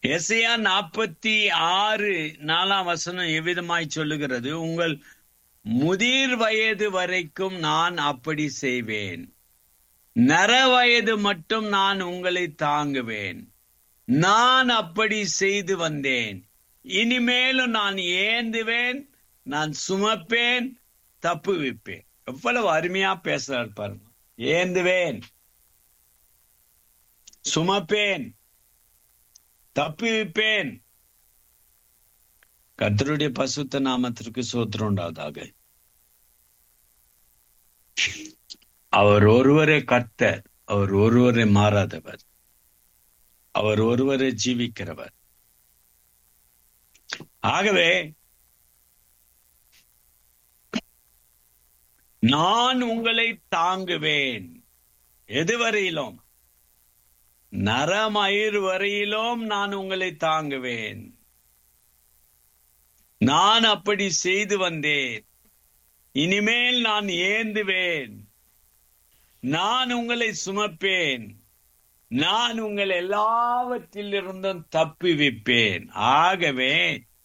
எசையா நாற்பத்தி ஆறு நாலாம் வசனம் எவ்விதமாய் சொல்லுகிறது உங்கள் முதிர் வயது வரைக்கும் நான் அப்படி செய்வேன் நர வயது மட்டும் நான் உங்களை தாங்குவேன் நான் அப்படி செய்து வந்தேன் இனிமேலும் நான் ஏந்துவேன் நான் சுமப்பேன் தப்புவிப்பேன் எவ்வளவு அருமையா பேசுறாரு பாருங்க ஏந்துவேன் சுமப்பேன் தப்புவிப்பேன் கர்த்தருடைய பசுத்த நாமத்திற்கு சோத்திரம் உண்டாவதாக அவர் ஒருவரே கர்த்தர் அவர் ஒருவரே மாறாதவர் அவர் ஒருவரே ஜீவிக்கிறவர் ஆகவே நான் உங்களை தாங்குவேன் எதுவரையிலும் நரமயிர் வரையிலும் நான் உங்களை தாங்குவேன் நான் அப்படி செய்து வந்தேன் இனிமேல் நான் ஏந்துவேன் நான் உங்களை சுமப்பேன் நான் உங்கள் எல்லாவற்றிலிருந்தும் தப்புவிப்பேன் ஆகவே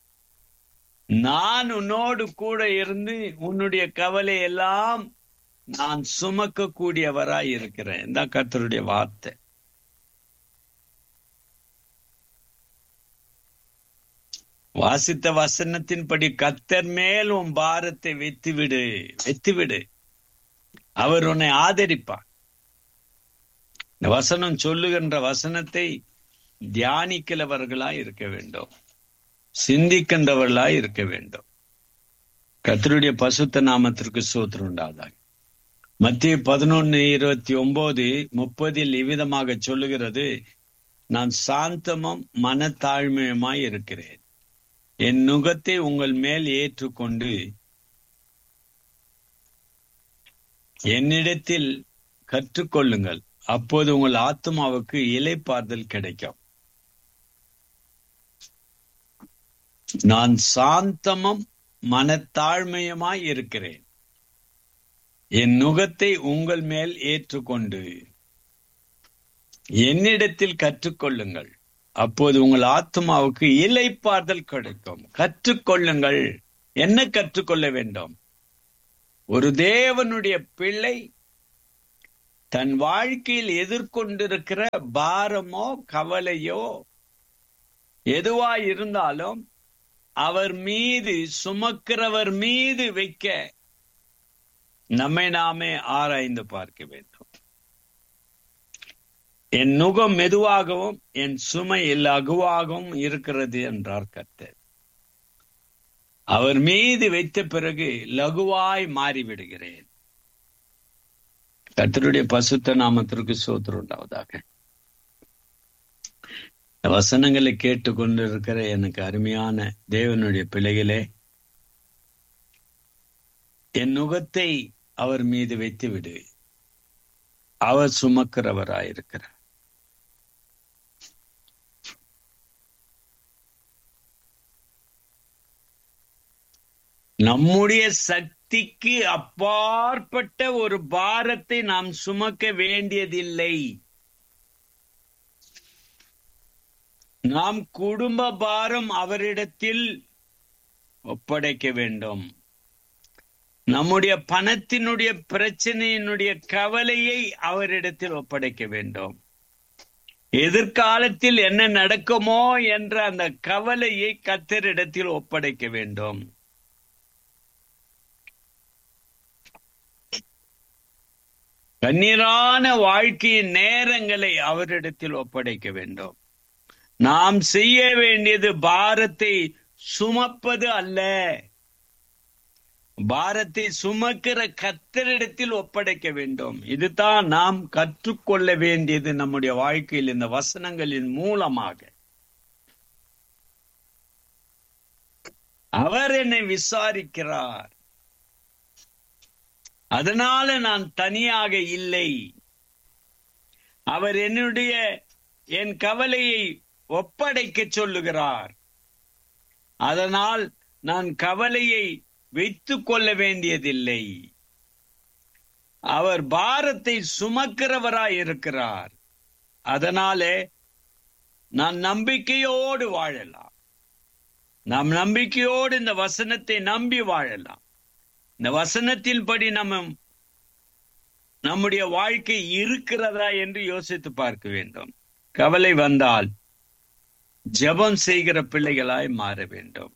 நான் உன்னோடு கூட இருந்து உன்னுடைய கவலை எல்லாம் நான் சுமக்க கூடியவராய் இருக்கிறேன் இந்த கர்த்தருடைய வார்த்தை வாசித்த வசனத்தின்படி கத்தர் மேல் உன் பாரத்தை வெத்திவிடு வெத்திவிடு அவர் உன்னை ஆதரிப்பார் இந்த வசனம் சொல்லுகின்ற வசனத்தை தியானிக்கிறவர்களாய் இருக்க வேண்டும் சிந்திக்கின்றவர்களாய் இருக்க வேண்டும் கத்தருடைய பசுத்த நாமத்திற்கு சோத்திரம் உண்டாதாக மத்திய பதினொன்னு இருபத்தி ஒன்பது முப்பதில் இவ்விதமாக சொல்லுகிறது நான் சாந்தமும் மனத்தாழ்மையுமாய் இருக்கிறேன் என் நுகத்தை உங்கள் மேல் ஏற்றுக்கொண்டு என்னிடத்தில் கற்றுக்கொள்ளுங்கள் அப்போது உங்கள் ஆத்மாவுக்கு இலைப்பார்தல் கிடைக்கும் நான் சாந்தமும் மனத்தாழ்மையுமாய் இருக்கிறேன் என் நுகத்தை உங்கள் மேல் ஏற்றுக்கொண்டு என்னிடத்தில் கற்றுக்கொள்ளுங்கள் அப்போது உங்கள் ஆத்மாவுக்கு இலைப்பார்தல் கிடைக்கும் கற்றுக்கொள்ளுங்கள் என்ன கற்றுக்கொள்ள வேண்டும் ஒரு தேவனுடைய பிள்ளை தன் வாழ்க்கையில் எதிர்கொண்டிருக்கிற பாரமோ கவலையோ எதுவா இருந்தாலும் அவர் மீது சுமக்கிறவர் மீது வைக்க நம்மை நாமே ஆராய்ந்து பார்க்க வேண்டும் என் நுகம் மெதுவாகவும் என் சுமை லகுவாகவும் இருக்கிறது என்றார் கர்த்தர் அவர் மீது வைத்த பிறகு லகுவாய் மாறிவிடுகிறேன் கர்த்தருடைய பசுத்த நாமத்திற்கு சோத்திரம் உண்டாவதாக வசனங்களை கேட்டுக்கொண்டு இருக்கிற எனக்கு அருமையான தேவனுடைய பிள்ளைகளே என் நுகத்தை அவர் மீது வைத்து விடு அவர் சுமக்கிறவராயிருக்கிறார் நம்முடைய சக்திக்கு அப்பாற்பட்ட ஒரு பாரத்தை நாம் சுமக்க வேண்டியதில்லை நாம் குடும்ப பாரம் அவரிடத்தில் ஒப்படைக்க வேண்டும் நம்முடைய பணத்தினுடைய பிரச்சனையினுடைய கவலையை அவரிடத்தில் ஒப்படைக்க வேண்டும் எதிர்காலத்தில் என்ன நடக்குமோ என்ற அந்த கவலையை கத்தரிடத்தில் ஒப்படைக்க வேண்டும் கண்ணீரான வாழ்க்கையின் நேரங்களை அவரிடத்தில் ஒப்படைக்க வேண்டும் நாம் செய்ய வேண்டியது பாரத்தை சுமப்பது அல்ல பாரத்தை சுமக்கிற கத்தரிடத்தில் ஒப்படைக்க வேண்டும் இதுதான் நாம் கற்றுக்கொள்ள வேண்டியது நம்முடைய வாழ்க்கையில் இந்த வசனங்களின் மூலமாக அவர் என்னை விசாரிக்கிறார் அதனால நான் தனியாக இல்லை அவர் என்னுடைய என் கவலையை ஒப்படைக்க சொல்லுகிறார் அதனால் நான் கவலையை வைத்துக் கொள்ள வேண்டியதில்லை அவர் பாரத்தை சுமக்கிறவராய் இருக்கிறார் அதனாலே நான் நம்பிக்கையோடு வாழலாம் நாம் நம்பிக்கையோடு இந்த வசனத்தை நம்பி வாழலாம் இந்த வசனத்தின்படி நம்ம நம்முடைய வாழ்க்கை இருக்கிறதா என்று யோசித்து பார்க்க வேண்டும் கவலை வந்தால் ஜெபம் செய்கிற பிள்ளைகளாய் மாற வேண்டும்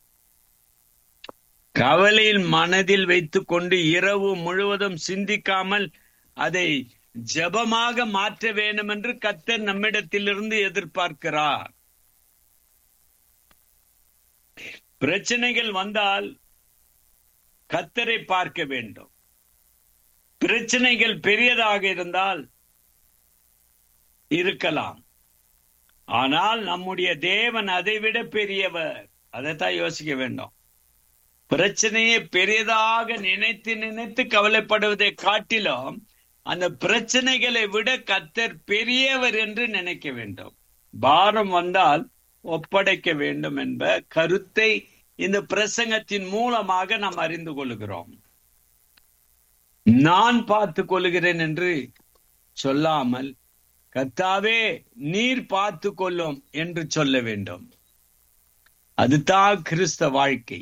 கவலையில் மனதில் வைத்துக் கொண்டு இரவு முழுவதும் சிந்திக்காமல் அதை ஜெபமாக மாற்ற வேண்டும் என்று கத்தர் நம்மிடத்திலிருந்து எதிர்பார்க்கிறார் பிரச்சனைகள் வந்தால் கத்தரை பார்க்க வேண்டும் பிரச்சனைகள் பெரியதாக இருந்தால் இருக்கலாம் ஆனால் நம்முடைய தேவன் அதைவிட பெரியவர் அதைத்தான் யோசிக்க வேண்டும் பிரச்சனையை பெரியதாக நினைத்து நினைத்து கவலைப்படுவதை காட்டிலும் அந்த பிரச்சனைகளை விட கத்தர் பெரியவர் என்று நினைக்க வேண்டும் பாரம் வந்தால் ஒப்படைக்க வேண்டும் என்ப கருத்தை இந்த பிரசங்கத்தின் மூலமாக நாம் அறிந்து கொள்கிறோம் நான் பார்த்து கொள்கிறேன் என்று சொல்லாமல் கத்தாவே நீர் பார்த்து கொள்ளும் என்று சொல்ல வேண்டும் அதுதான் கிறிஸ்த வாழ்க்கை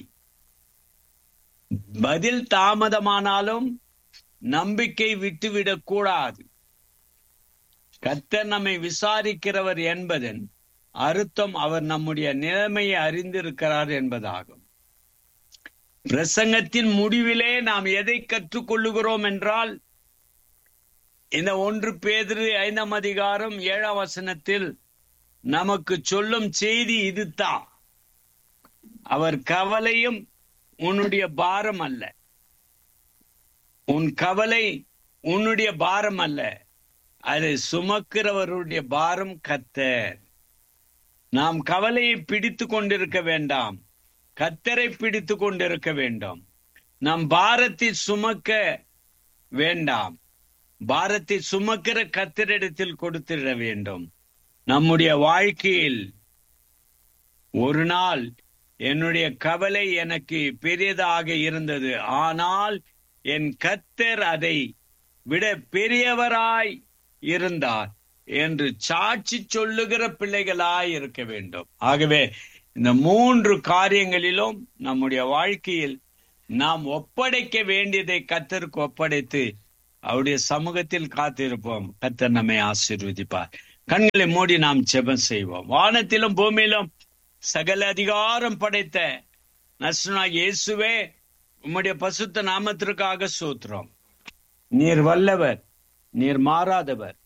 பதில் தாமதமானாலும் நம்பிக்கை விட்டுவிடக் கூடாது கத்தர் நம்மை விசாரிக்கிறவர் என்பதன் அர்த்தம் அவர் நம்முடைய நிலைமையை அறிந்திருக்கிறார் என்பதாகும் பிரசங்கத்தின் முடிவிலே நாம் எதை கற்றுக்கொள்ளுகிறோம் என்றால் இந்த ஒன்று பேதிரு ஐந்தாம் அதிகாரம் ஏழாம் வசனத்தில் நமக்கு சொல்லும் செய்தி இதுதான் அவர் கவலையும் உன்னுடைய பாரம் அல்ல உன் கவலை உன்னுடைய பாரம் அல்ல அதை சுமக்கிறவருடைய பாரம் கத்தர் நாம் கவலையை பிடித்து கொண்டிருக்க வேண்டாம் கத்தரை பிடித்து கொண்டிருக்க வேண்டும் நம் பாரத்தை சுமக்க வேண்டாம் பாரத்தை சுமக்கிற கத்தரிடத்தில் கொடுத்திட வேண்டும் நம்முடைய வாழ்க்கையில் ஒரு நாள் என்னுடைய கவலை எனக்கு பெரியதாக இருந்தது ஆனால் என் கத்தர் அதை விட பெரியவராய் இருந்தார் என்று சாட்சி சொல்லுகிற பிள்ளைகளாய் இருக்க வேண்டும் ஆகவே இந்த மூன்று காரியங்களிலும் நம்முடைய வாழ்க்கையில் நாம் ஒப்படைக்க வேண்டியதை கத்தருக்கு ஒப்படைத்து அவருடைய சமூகத்தில் காத்திருப்போம் கத்தர் நம்மை ஆசீர்வதிப்பார் கண்களை மூடி நாம் ஜெபம் செய்வோம் வானத்திலும் பூமியிலும் சகல அதிகாரம் படைத்த நசுனா இயேசுவே உம்முடைய பசுத்த நாமத்திற்காக சூத்திரம் நீர் வல்லவர் நீர் மாறாதவர்